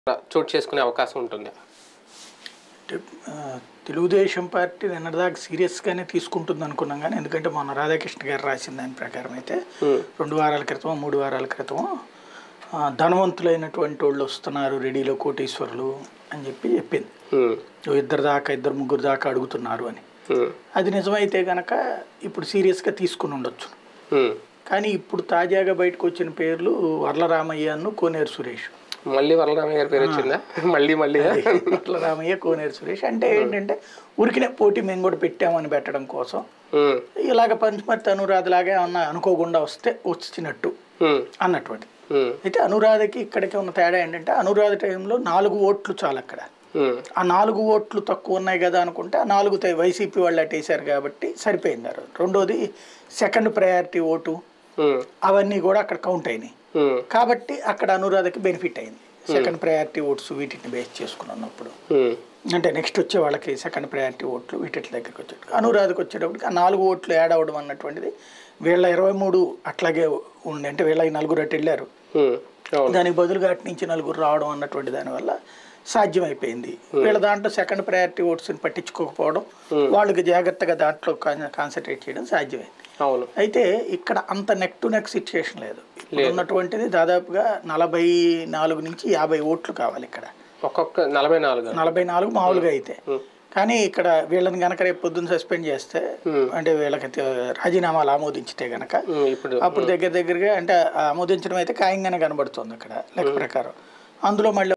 చోటు చేసుకునే అవకాశం ఉంటుంది అంటే ఆ, తెలుగుదేశం పార్టీ నిన్నటిదాకా సీరియస్గానే తీసుకుంటుంది అనుకున్నాం కానీ ఎందుకంటే మొన్న రాధాకృష్ణ గారు రాసిన దాని ప్రకారం అయితే రెండు వారాల క్రితం మూడు వారాల క్రితం ఆ, ధనవంతులైనటువంటి వాళ్ళు వస్తున్నారు రెడీలో కోటీశ్వరులు అని చెప్పి చెప్పింది ఉమ్, ఓ ఇద్దరు దాకా ఇద్దరు ముగ్గురు దాకా అడుగుతున్నారు అని ఉమ్, అది నిజమైతే కనుక ఇప్పుడు సీరియస్గా తీసుకుని ఉండొచ్చు ఉమ్. కానీ ఇప్పుడు తాజాగా బయటకు వచ్చిన పేర్లు వర్లరామయ్యను కోనేరు సురేష్ మళ్ళీ వరలరామయ్య గారి పేరు వచ్చిందా మళ్ళీ మళ్ళీ వర్లరామయ్య కోనేరు సురేష్ అంటే ఏంటంటే ఉరికినే పోటీ మేము కూడా పెట్టామని పెట్టడం కోసం ఉమ్, ఇలాగ పంచమర్తి అనురాధలాగా ఏమన్నా అనుకోకుండా వస్తే వచ్చినట్టు ఉమ్, అన్నటువంటి ఉమ్, అయితే అనురాధకి ఇక్కడికి ఉన్న తేడా ఏంటంటే అనురాధ టైంలో నాలుగు ఓట్లు చాలు అక్కడ ఉమ్, ఆ నాలుగు ఓట్లు తక్కువ ఉన్నాయి కదా అనుకుంటే ఆ నాలుగు తే- వైసీపీ వాళ్ళు అట్టేశారు కాబట్టి సరిపోయింది ఆ రోజు. రెండోది సెకండ్ ప్రయారిటీ ఓటు ఉమ్, అవన్నీ కూడా అక్కడ కౌంట్ అయినాయి ఉమ్, కాబట్టి అక్కడ అనురాధకి బెనిఫిట్ అయింది సెకండ్ ప్రయారిటీ ఓట్స్ వీటిని బేస్ చేసుకుని ఉన్నప్పుడు ఉమ్, అంటే నెక్స్ట్ వచ్చే వాళ్ళకి సెకండ్ ప్రయారిటీ ఓట్లు వీటి దగ్గరికి వచ్చేటప్పుడు అనురాధకు వచ్చేటప్పటికి ఆ నాలుగు ఓట్లు యాడ్ అవ్వడం అన్నటువంటిది వీళ్ళ ఇరవై మూడు అట్లాగే ఉండి అంటే వీళ్ళ ఈ నలుగురు అటు వెళ్ళారు ఉమ్, అవును దానికి బదులుగా అటు నుంచి నలుగురు రావడం అన్నటువంటి దానివల్ల సాధ్యమైపోయింది వీళ్ళ దాంట్లో సెకండ్ ప్రయారిటీ ఓట్స్ని పట్టించుకోకపోవడం వాళ్ళకి జాగ్రత్తగా దాంట్లో కాన్సన్ట్రేట్ చేయడం సాధ్యమైంది అవును అయితే ఇక్కడ అంత నెక్ టు నెక్ సిచ్యుయేషన్ లేదు ఇప్పుడు ఉన్నటువంటిది దాదాపుగా నలభై నాలుగు నుంచి యాభై ఓట్లు కావాలి ఇక్కడ ఒక్కొక్క నలభై నాలుగు నలభై నాలుగు మామూలుగా అయితే కానీ ఇక్కడ వీళ్ళని గనక రేపు పొద్దున్న సస్పెండ్ చేస్తే అంటే వీళ్ళకి తే- రాజీనామాలు ఆమోదించితే గనక ఉమ్, ఇప్పుడు అప్పుడు దగ్గర దగ్గరగా అంటే ఆమోదించడం అయితే ఖాయంగానే కనబడుతుంది అక్కడ లెక్క ప్రకారం అందులో మళ్ళీ